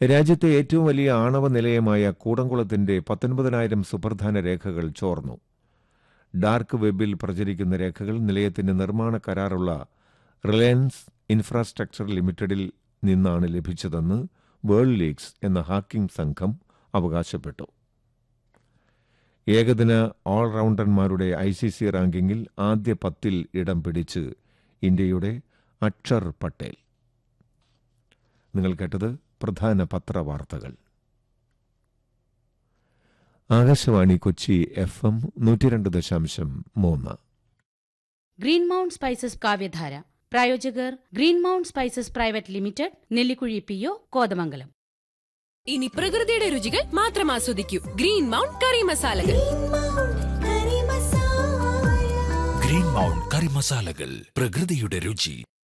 രാജ്യത്തെ ഏറ്റവും വലിയ ആണവ നിലയമായ കൂടംകുളത്തിന്റെ പത്തൊൻപതിനായിരം സുപ്രധാന രേഖകൾ ചോർന്നു ഡാർക്ക് വെബിൽ പ്രചരിക്കുന്ന രേഖകൾ നിലയത്തിന്റെ നിർമ്മാണ കരാറുള്ള റിലയൻസ് ഇൻഫ്രാസ്ട്രക്ചർ ലിമിറ്റഡിൽ നിന്നാണ് ലഭിച്ചതെന്ന് വേൾഡ് ലീഗ്സ് എന്ന ഹാക്കിംഗ് സംഘം അവകാശപ്പെട്ടു ഏകദിന ഓൾറൗണ്ടർമാരുടെ ഐ സി സി റാങ്കിങ്ങിൽ ആദ്യ പത്തിൽ ഇടം പിടിച്ച് ഇന്ത്യയുടെ അക്ഷർ പട്ടേൽ നിങ്ങൾ കേട്ടത് പ്രധാന പത്രവാർത്തകൾ ആകാശവാണി കൊച്ചി എഫ് എം നൂറ്റിരണ്ട് ദശാംശം മൂന്ന് ഗ്രീൻ മൗണ്ട് സ്പൈസസ് കാവ്യധാര പ്രായോജകർ green mount spices private limited Nellikuzhi P O Kothamangalam ഇനി പ്രകൃതിയുടെ രുചികൾ മാത്രം ആസ്വദിക്കൂ ഗ്രീൻ മൗണ്ട് കറി മസാലകൾ ഗ്രീൻ മൗണ്ട് കറി മസാലകൾ പ്രകൃതിയുടെ രുചി